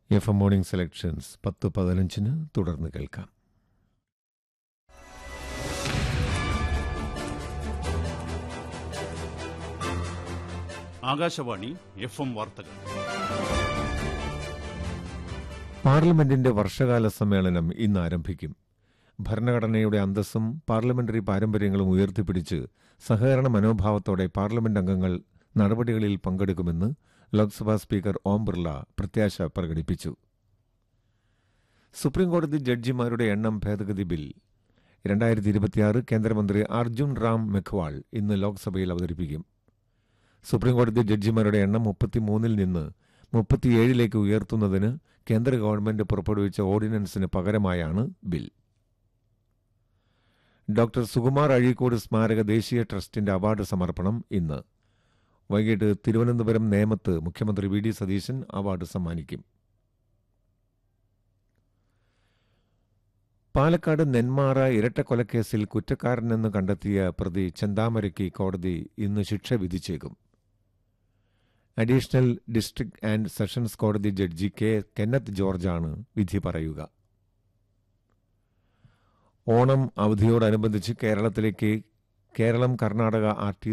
F M morning selections പത്ത് പതിനഞ്ചിന് തുടർന്ന് കേൾക്കാം ആകാശവാണി എഫ് എം വാർത്തകൾ പാർലമെന്റിന്റെ വർഷകാല സമ്മേളനം ഇന്ന് ആരംഭിക്കും ഭരണഘടനയുടെ അന്തസ്സും പാർലമെന്ററി പാരമ്പര്യങ്ങളും ഉയർത്തിപ്പിടിച്ച് സഹകരണ മനോഭാവത്തോടെ പാർലമെന്റ് അംഗങ്ങൾ നടപടികളിൽ പങ്കെടുക്കുമെന്ന് ലോക്സഭാ സ്പീക്കർ ഓം ബിർള പ്രത്യാശ പ്രകടിപ്പിച്ചു സുപ്രീംകോടതി ജഡ്ജിമാരുടെ എണ്ണം ഭേദഗതി ബിൽ രണ്ടായിരത്തി ഇരുപത്തിയാറ് കേന്ദ്രമന്ത്രി അർജുൻ റാം മെഖ്വാൾ ഇന്ന് ലോക്സഭയിൽ അവതരിപ്പിക്കും സുപ്രീംകോടതി ജഡ്ജിമാരുടെ എണ്ണം മുപ്പത്തിമൂന്നിൽ നിന്ന് മുപ്പത്തിയേഴിലേക്ക് ഉയർത്തുന്നതിന് കേന്ദ്ര ഗവൺമെന്റ് പുറപ്പെടുവിച്ച ഓർഡിനൻസിന് പകരമായാണ് ബിൽ ഡോക്ടർ സുകുമാർ അഴീക്കോട് സ്മാരക ദേശീയ ട്രസ്റ്റിന്റെ അവാർഡ് സമർപ്പണം ഇന്ന് വൈകിട്ട് തിരുവനന്തപുരം നേമത്ത് മുഖ്യമന്ത്രി വി ഡി സതീശൻ അവാർഡ് സമ്മാനിക്കും പാലക്കാട് നെന്മാറ ഇരട്ടക്കൊലക്കേസിൽ കുറ്റക്കാരനെന്ന് കണ്ടെത്തിയ പ്രതി ചെന്താമരയ്ക്ക് കോടതി ഇന്ന് ശിക്ഷ വിധിച്ചേക്കും അഡീഷണൽ ഡിസ്ട്രിക്ട് ആൻഡ് സെഷൻസ് കോടതി ജഡ്ജി കെ കെന്നത്ത് ജോർജാണ് വിധി പറയുക ഓണം അവധിയോടനുബന്ധിച്ച് കേരളത്തിലേക്ക് കേരളം കർണാടക ആർ ടി